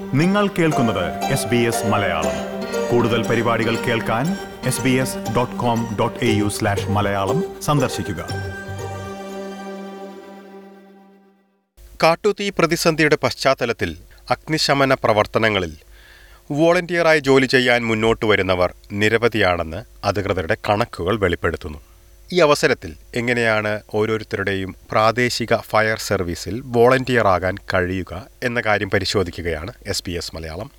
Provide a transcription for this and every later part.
നിങ്ങൾ കേൾക്കുന്നത് S B S Malayalam കൂടുതൽ പരിപാടികൾ കേൾക്കാൻ S B S dot com dot A U slash Malayalam സന്ദർശിക്കുക കാട്ടുതീ പ്രതിസന്ധിയുടെ പശ്ചാത്തലത്തിൽ അഗ്നിശമന പ്രവർത്തനങ്ങളിൽ വോളണ്ടിയറായി ജോലി ചെയ്യാൻ മുന്നോട്ട് വരുന്നവർ നിരവധിയാണെന്ന് അധികൃതരുടെ കണക്കുകൾ വെളിപ്പെടുത്തുന്നു ഈ അവസരത്തിൽ എങ്ങനെയാണ് ഓരോരുത്തരുടെയും പ്രാദേശിക ഫയർ സർവീസിൽ വോളണ്ടിയറാകാൻ കഴിയുക എന്ന കാര്യം പരിശോധിക്കുകയാണ് S B S Malayalam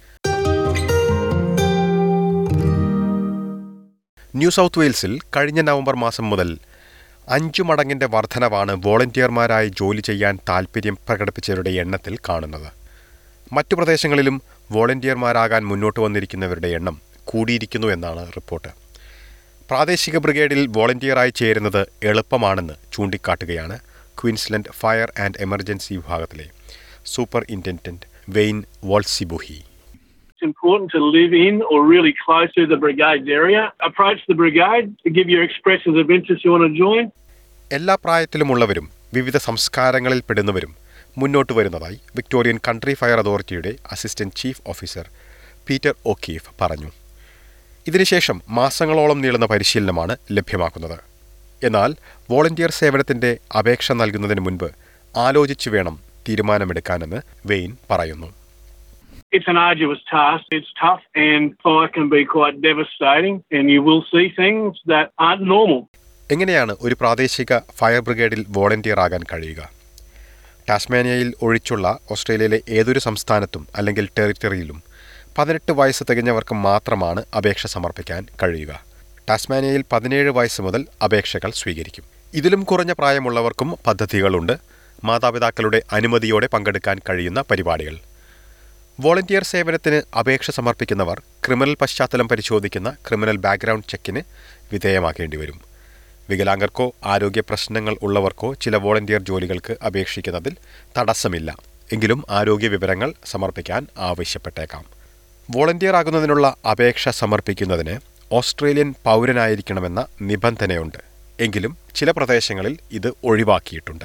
New South വെയിൽസിൽ കഴിഞ്ഞ നവംബർ മാസം മുതൽ അഞ്ചു മടങ്ങിന്റെ വർധനവാണ് വോളണ്ടിയർമാരായി ജോലി ചെയ്യാൻ താൽപ്പര്യം പ്രകടിപ്പിച്ചവരുടെ എണ്ണത്തിൽ കാണുന്നത് മറ്റു പ്രദേശങ്ങളിലും വോളണ്ടിയർമാരാകാൻ മുന്നോട്ട് വന്നിരിക്കുന്നവരുടെ എണ്ണം കൂടിയിരിക്കുന്നു എന്നാണ് റിപ്പോർട്ട് പ്രാദേശിക ബ്രിഗേഡിൽ വോളണ്ടിയറായി ചേരുന്നത് എളുപ്പമാണെന്ന് ചൂണ്ടിക്കാട്ടുകയാണ് ക്വീൻസ്ലൻഡ് ഫയർ ആൻഡ് എമർജൻസി വിഭാഗത്തിലെ സൂപ്പർ ഇൻറ്റൻഡന്റ് വെയിൻ വോൾസിബുഹി It's important to live in or really close to the brigade's area. Approach the brigade to give your expressions of interest you want to join. എല്ലാ പ്രായത്തിലുമുള്ളവരും വിവിധ സംസ്കാരങ്ങളിൽ പെടുന്നവരും മുന്നോട്ട് വരുന്നതായി Victorian country fire അതോറിറ്റിയുടെ assistant chief officer Peter O'Keefe പറഞ്ഞു ഇതിനുശേഷം മാസങ്ങളോളം നീളുന്ന പരിശീലനമാണ് ലഭ്യമാക്കുന്നത് എന്നാൽ വോളണ്ടിയർ സേവനത്തിന്റെ അപേക്ഷ നൽകുന്നതിന് മുൻപ് ആലോചിച്ചു വേണം തീരുമാനമെടുക്കാനെന്ന് വെയിൻ പറയുന്നു It's an arduous task. It's tough and fire can be quite devastating and you will see things that aren't normal. എങ്ങനെയാണ് ഒരു പ്രാദേശിക ഫയർ ബ്രിഗേഡിൽ വോളണ്ടിയർ ആകാൻ കഴിയുക ടാസ്മാനിയയിൽ ഒഴിച്ചുള്ള ഓസ്ട്രേലിയയിലെ ഏതൊരു സംസ്ഥാനത്തും അല്ലെങ്കിൽ ടെറിറ്ററിയിലും പതിനെട്ട് വയസ്സ് തികഞ്ഞവർക്ക് മാത്രമാണ് അപേക്ഷ സമർപ്പിക്കാൻ കഴിയുക ടാസ്മാനിയയിൽ പതിനേഴ് വയസ്സ് മുതൽ അപേക്ഷകൾ സ്വീകരിക്കും ഇതിലും കുറഞ്ഞ പ്രായമുള്ളവർക്കും പദ്ധതികളുണ്ട് മാതാപിതാക്കളുടെ അനുമതിയോടെ പങ്കെടുക്കാൻ കഴിയുന്ന പരിപാടികൾ വോളണ്ടിയർ സേവനത്തിന് അപേക്ഷ സമർപ്പിക്കുന്നവർ ക്രിമിനൽ പശ്ചാത്തലം പരിശോധിക്കുന്ന ക്രിമിനൽ ബാക്ക്ഗ്രൗണ്ട് ചെക്കിന് വിധേയമാക്കേണ്ടി വരും വികലാംഗർക്കോ ആരോഗ്യ പ്രശ്നങ്ങൾ ഉള്ളവർക്കോ ചില വോളണ്ടിയർ ജോലികൾക്ക് അപേക്ഷിക്കുന്നതിൽ തടസ്സമില്ല എങ്കിലും ആരോഗ്യ വിവരങ്ങൾ സമർപ്പിക്കാൻ ആവശ്യപ്പെട്ടേക്കാം വോളണ്ടിയർ ആകുന്നതിനുള്ള അപേക്ഷ സമർപ്പിക്കുന്നതിന് ഓസ്ട്രേലിയൻ പൗരനായിരിക്കണമെന്ന നിബന്ധനയുണ്ട് എങ്കിലും ചില പ്രദേശങ്ങളിൽ ഇത് ഒഴിവാക്കിയിട്ടുണ്ട്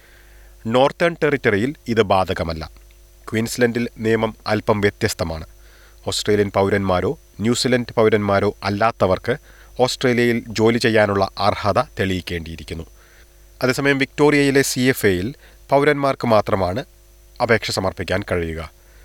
നോർത്തേൺ ടെറിറ്ററിയിൽ ഇത് ബാധകമല്ല ക്വീൻസ്ലൻഡിൽ നിയമം അല്പം വ്യത്യസ്തമാണ് ഓസ്ട്രേലിയൻ പൗരന്മാരോ ന്യൂസിലൻഡ് പൗരന്മാരോ അല്ലാത്തവർക്ക് ഓസ്ട്രേലിയയിൽ ജോലി ചെയ്യാനുള്ള അർഹത തെളിയിക്കേണ്ടിയിരിക്കുന്നു അതേസമയം വിക്ടോറിയയിലെ സി എഫ് എയിൽ പൗരന്മാർക്ക് മാത്രമാണ് അപേക്ഷ സമർപ്പിക്കാൻ കഴിയുക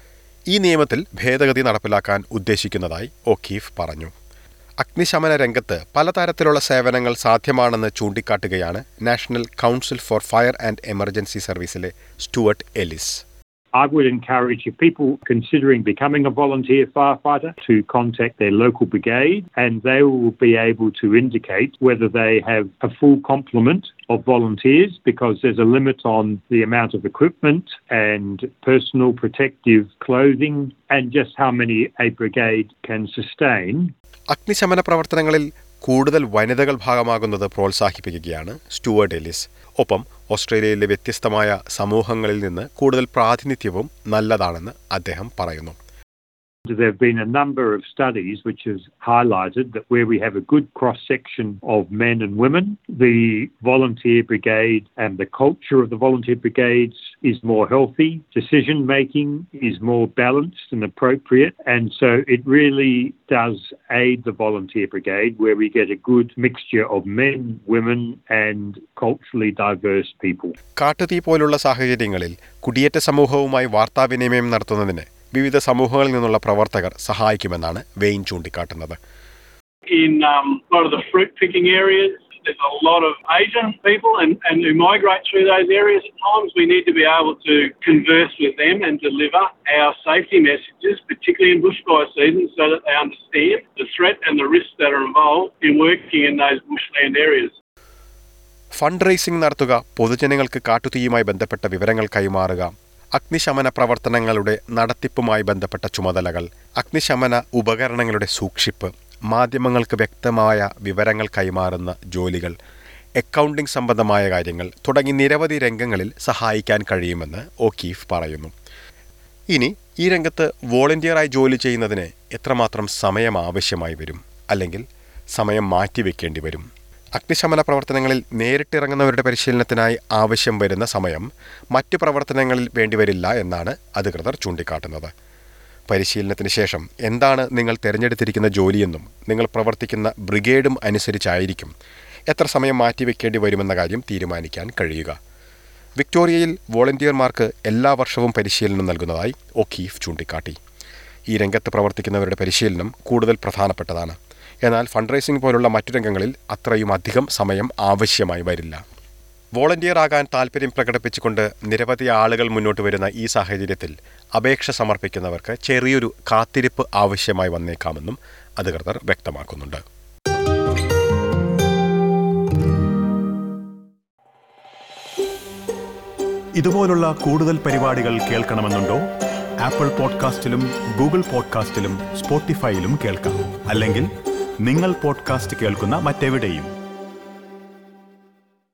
ഈ നിയമത്തിൽ ഭേദഗതി നടപ്പിലാക്കാൻ ഉദ്ദേശിക്കുന്നതായി ഒക്കീഫ് പറഞ്ഞു അഗ്നിശമന രംഗത്ത് പലതരത്തിലുള്ള സേവനങ്ങൾ സാധ്യമാണെന്ന് ചൂണ്ടിക്കാട്ടുകയാണ് national council for fire and emergency സർവീസിലെ Stuart Ellis I would encourage if people considering becoming a volunteer firefighter to contact their local brigade and they will be able to indicate whether they have a full complement of volunteers because there's a limit on the amount of equipment and personal protective clothing and just how many a brigade can sustain. അഗ്നിശമന പ്രവർത്തനങ്ങളിൽ കൂടുതൽ വനിതകൾ ഭാഗമാകുന്നത് പ്രോത്സാഹിപ്പിക്കുകയാണ് Stuart Ellis ഒപ്പം ഓസ്ട്രേലിയയിലെ വ്യത്യസ്തമായ സമൂഹങ്ങളിൽ നിന്ന് കൂടുതൽ പ്രാതിനിധ്യവും നല്ലതാണെന്ന് അദ്ദേഹം പറയുന്നു There have been a number of studies which has highlighted that where we have a good cross section of men and women, the volunteer brigade and the culture of the volunteer brigades is more healthy, decision making is more balanced and appropriate, and so it really does aid the volunteer brigade where we get a good mixture of men, women, and culturally diverse people. കാട്ടുതീ പോലുള്ള സാഹചര്യങ്ങളിൽ കുടിയേറ്റ സമൂഹവുമായി വാർത്താവിനിമയം നടത്തുന്നതിന് വിവിധ സമൂഹങ്ങളിൽ നിന്നുള്ള പ്രവർത്തകർ സഹായിക്കുമെന്നാണ് വെയിൻ ചൂണ്ടിക്കാട്ടുന്നത് In um, a lot of the fruit picking areas, there's a lot of Asian people and, and who migrate through those areas. At times we need to be able to converse with them and deliver our safety messages, particularly in bushfire season, so that they understand the threat and the risks that are involved in working in those bushland areas. Fund raising നടത്തുക പൊതുജനങ്ങൾക്ക് കാട്ടുതീയുമായി ബന്ധപ്പെട്ട വിവരങ്ങൾ കൈമാറുക അഗ്നിശമന പ്രവർത്തനങ്ങളുടെ നടത്തിപ്പുമായി ബന്ധപ്പെട്ട ചുമതലകൾ അഗ്നിശമന ഉപകരണങ്ങളുടെ സൂക്ഷിപ്പ് മാധ്യമങ്ങൾക്ക് വ്യക്തമായ വിവരങ്ങൾ കൈമാറുന്ന ജോലികൾ അക്കൗണ്ടിംഗ് സംബന്ധമായ കാര്യങ്ങൾ തുടങ്ങി നിരവധി രംഗങ്ങളിൽ സഹായിക്കാൻ കഴിയുമെന്ന് ഒക്കീഫ് പറയുന്നു ഇനി ഈ രംഗത്ത് വോളണ്ടിയറായി ജോലി ചെയ്യുന്നതിന് എത്രമാത്രം സമയം ആവശ്യമായി വരും അല്ലെങ്കിൽ സമയം മാറ്റിവെക്കേണ്ടി വരും അഗ്നിശമന പ്രവർത്തനങ്ങളിൽ നേരിട്ടിറങ്ങുന്നവരുടെ പരിശീലനത്തിനായി ആവശ്യം വരുന്ന സമയം മറ്റു പ്രവർത്തനങ്ങളിൽ വേണ്ടിവരില്ല എന്നാണ് അധികൃതർ ചൂണ്ടിക്കാട്ടുന്നത് പരിശീലനത്തിന് ശേഷം എന്താണ് നിങ്ങൾ തിരഞ്ഞെടുത്തിരിക്കുന്ന ജോലിയെന്നും നിങ്ങൾ പ്രവർത്തിക്കുന്ന ബ്രിഗേഡും അനുസരിച്ചായിരിക്കും എത്ര സമയം മാറ്റിവെക്കേണ്ടി വരുമെന്ന കാര്യം തീരുമാനിക്കാൻ കഴിയുക വിക്ടോറിയയിൽ വോളണ്ടിയർമാർക്ക് എല്ലാ വർഷവും പരിശീലനം നൽകുന്നതായി ഒക്കീഫ് ചൂണ്ടിക്കാട്ടി ഈ രംഗത്ത് പ്രവർത്തിക്കുന്നവരുടെ പരിശീലനം കൂടുതൽ പ്രധാനപ്പെട്ടതാണ് എന്നാൽ ഫണ്ട് റൈസിംഗ് പോലുള്ള മറ്റു രംഗങ്ങളിൽ അത്രയും അധികം സമയം ആവശ്യമായി വരില്ല വോളണ്ടിയർ ആകാൻ താൽപ്പര്യം പ്രകടിപ്പിച്ചുകൊണ്ട് നിരവധി ആളുകൾ മുന്നോട്ട് വരുന്ന ഈ സാഹചര്യത്തിൽ അപേക്ഷ സമർപ്പിക്കുന്നവർക്ക് ചെറിയൊരു കാത്തിരിപ്പ് ആവശ്യമായി വന്നേക്കാമെന്നും അധികൃതർ വ്യക്തമാക്കുന്നുണ്ട് ഇതുപോലുള്ള കൂടുതൽ പരിപാടികൾ കേൾക്കണമെന്നുണ്ടോ ആപ്പിൾ പോഡ്കാസ്റ്റിലും ഗൂഗിൾ പോഡ്കാസ്റ്റിലും സ്പോട്ടിഫൈയിലും കേൾക്കാം അല്ലെങ്കിൽ നിങ്ങൾ പോഡ്കാസ്റ്റ് കേൾക്കുന്ന മറ്റെവിടെയും